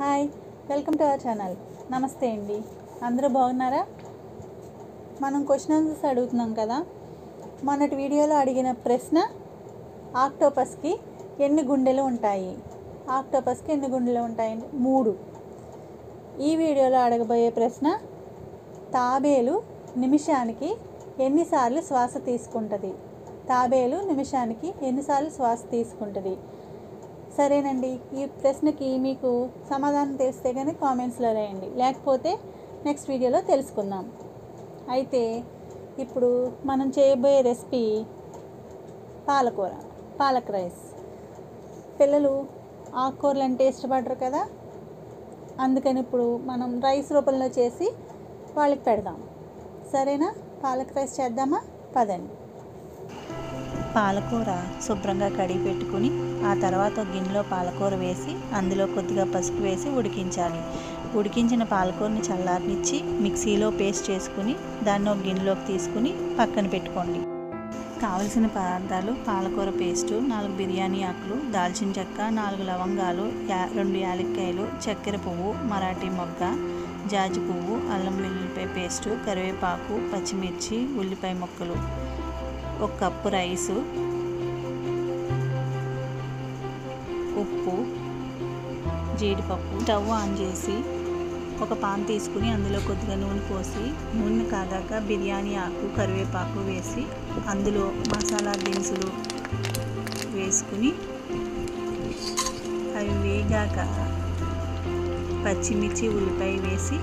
hi welcome to our channel నమస్తే అండి అందరూ బాగున్నారా మనం క్వశ్చన్ ఆన్సర్స్ అడుగుతున్నాం కదా మొన్నటి వీడియోలో అడిగిన ప్రశ్న ఆక్టోపస్కి ఎన్ని గుండెలు ఉంటాయి ఆక్టోపస్కి ఎన్ని గుండెలు ఉంటాయి మూడు ఈ వీడియోలో అడగబోయే ప్రశ్న తాబేలు నిమిషానికి ఎన్నిసార్లు శ్వాస తీసుకుంటుంది తాబేలు నిమిషానికి ఎన్నిసార్లు శ్వాస తీసుకుంటుంది సరేనండి ఈ ప్రశ్నకి మీకు సమాధానం తెలిస్తే కానీ కామెంట్స్లో రాయండి లేకపోతే నెక్స్ట్ వీడియోలో తెలుసుకుందాం అయితే ఇప్పుడు మనం చేయబోయే రెసిపీ పాలకూర పాలక్ రైస్ పిల్లలు ఆకుకూరలు అంటే ఇష్టపడరు కదా అందుకని ఇప్పుడు మనం రైస్ రూపంలో చేసి వాళ్ళకి పెడదాం సరేనా పాలక్ రైస్ చేద్దామా పదండి పాలకూర శుభ్రంగా కడిగి పెట్టుకుని ఆ తర్వాత ఒక గిన్నెలో పాలకూర వేసి అందులో కొద్దిగా పసుపు వేసి ఉడికించాలి ఉడికించిన పాలకూరని చల్లారనిచ్చి మిక్సీలో పేస్ట్ చేసుకుని దాన్ని ఒక గిన్నెలోకి తీసుకుని పక్కన పెట్టుకోండి కావలసిన పదార్థాలు పాలకూర పేస్టు నాలుగు బిర్యానీ ఆకులు దాల్చిన చెక్క నాలుగు లవంగాలు యా రెండు యాలక్కాయలు చక్కెర పువ్వు మరాఠీ మొగ్గ జాజి పువ్వు అల్లం వెల్లుల్లిపాయ పేస్టు కరివేపాకు పచ్చిమిర్చి ఉల్లిపాయ ముక్కలు ఒక కప్పు రైసు ఉప్పు జీడిపప్పు స్టవ్ ఆన్ చేసి ఒక పాన్ తీసుకుని అందులో కొద్దిగా నూనె పోసి నూనె కాగాక బిర్యానీ ఆకు కరివేపాకు వేసి అందులో మసాలా దినుసులు వేసుకుని అవి వేగాక పచ్చిమిర్చి ఉల్లిపాయ వేసి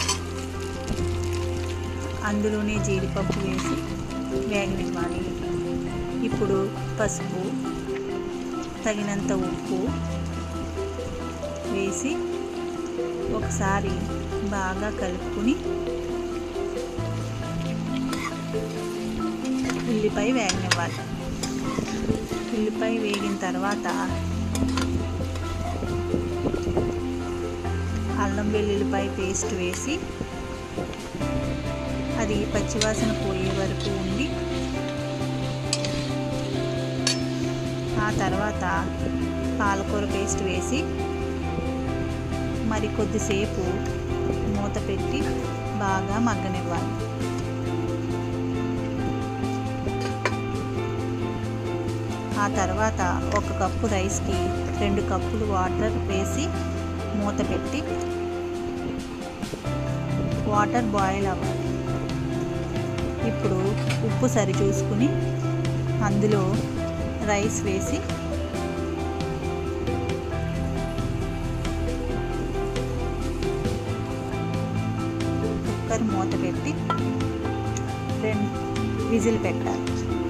అందులోనే జీడిపప్పు వేసి వేగనివ్వాలి ఇప్పుడు పసుపు తగినంత ఉప్పు వేసి ఒకసారి బాగా కలుపుకుని ఉల్లిపాయ వేగనివ్వాలి ఉల్లిపాయ వేగిన తర్వాత అల్లం వెల్లుల్లిపాయ పేస్ట్ వేసి అది పచ్చివాసన పోయే వరకు ఉండి ఆ తర్వాత పాలకూర పేస్ట్ వేసి మరి కొద్దిసేపు మూత పెట్టి బాగా మగ్గనివ్వాలి ఆ తర్వాత ఒక కప్పు రైస్కి రెండు కప్పులు వాటర్ వేసి మూత పెట్టి వాటర్ బాయిల్ అవ్వాలి ఇప్పుడు ఉప్పు సరి చూసుకుని అందులో రైస్ వేసి కుక్కర్ మూత పెట్టి రెండు విజిల్ పెట్టాలి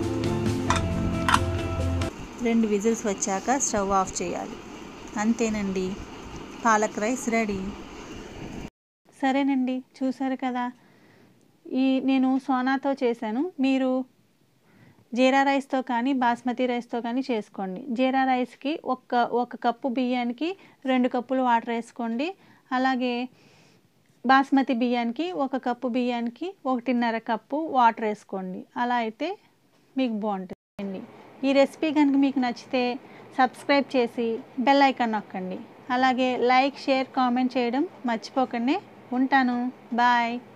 రెండు విజిల్స్ వచ్చాక స్టవ్ ఆఫ్ చేయాలి అంతేనండి పాలక్ రైస్ రెడీ సరేనండి చూసారు కదా ఈ నేను సోనాతో చేశాను మీరు జీరా రైస్తో కానీ బాస్మతి రైస్తో కానీ చేసుకోండి జీరా రైస్కి ఒక ఒక కప్పు బియ్యానికి రెండు కప్పులు వాటర్ వేసుకోండి అలాగే బాస్మతి బియ్యానికి ఒక కప్పు బియ్యానికి ఒకటిన్నర కప్పు వాటర్ వేసుకోండి అలా అయితే మీకు బాగుంటుంది ఈ రెసిపీ కనుక మీకు నచ్చితే సబ్స్క్రైబ్ చేసి బెల్ ఐకాన్ నొక్కండి అలాగే లైక్ షేర్ కామెంట్ చేయడం మర్చిపోకండి ఉంటాను బాయ్